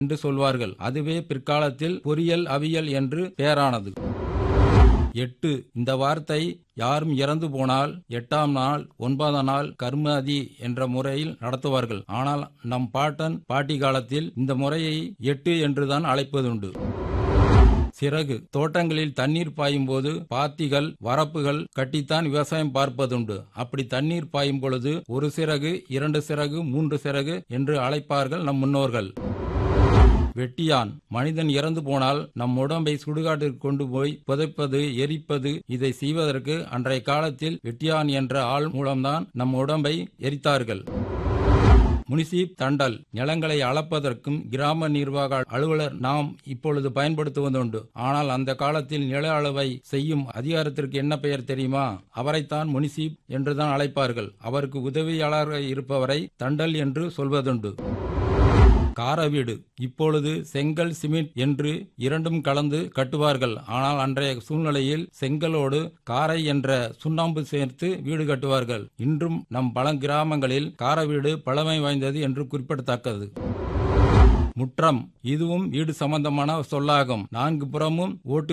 என்று சொல்வார்கள் அதுவே பிற்காலத்தில் பொறியியல் அவியல் என்று பெயரானது எட்டு இந்த வார்த்தை யாரும் இறந்து போனால் எட்டாம் நாள் ஒன்பதாம் நாள் கர்மாதி என்ற முறையில் நடத்துவார்கள் ஆனால் நம் பாட்டன் பாட்டி காலத்தில் இந்த முறையை எட்டு என்றுதான் அழைப்பதுண்டு சிறகு தோட்டங்களில் தண்ணீர் பாயும் போது பாத்திகள் வரப்புகள் கட்டித்தான் விவசாயம் பார்ப்பதுண்டு அப்படி தண்ணீர் பாயும் பொழுது ஒரு சிறகு இரண்டு சிறகு மூன்று சிறகு என்று அழைப்பார்கள் நம் முன்னோர்கள் வெட்டியான் மனிதன் இறந்து போனால் நம் உடம்பை சுடுகாட்டிற்கு கொண்டு போய் புதைப்பது எரிப்பது இதை செய்வதற்கு அன்றைய காலத்தில் வெட்டியான் என்ற ஆள் மூலம்தான் நம் உடம்பை எரித்தார்கள் முனிசிப் தண்டல் நிலங்களை அளப்பதற்கும் கிராம நிர்வாக அலுவலர் நாம் இப்பொழுது பயன்படுத்துவதுண்டு ஆனால் அந்த காலத்தில் நில அளவை செய்யும் அதிகாரத்திற்கு என்ன பெயர் தெரியுமா அவரைத்தான் முனிசிப் என்றுதான் அழைப்பார்கள் அவருக்கு உதவியாளராக இருப்பவரை தண்டல் என்று சொல்வதுண்டு காரவீடு இப்பொழுது செங்கல் சிமெண்ட் என்று இரண்டும் கலந்து கட்டுவார்கள் ஆனால் அன்றைய சூழ்நிலையில் செங்கலோடு காரை என்ற சுண்ணாம்பு சேர்த்து வீடு கட்டுவார்கள் இன்றும் நம் பல கிராமங்களில் கார வீடு பழமை வாய்ந்தது என்று குறிப்பிடத்தக்கது முற்றம் இதுவும் வீடு சம்பந்தமான சொல்லாகும் நான்கு புறமும் ஓட்டு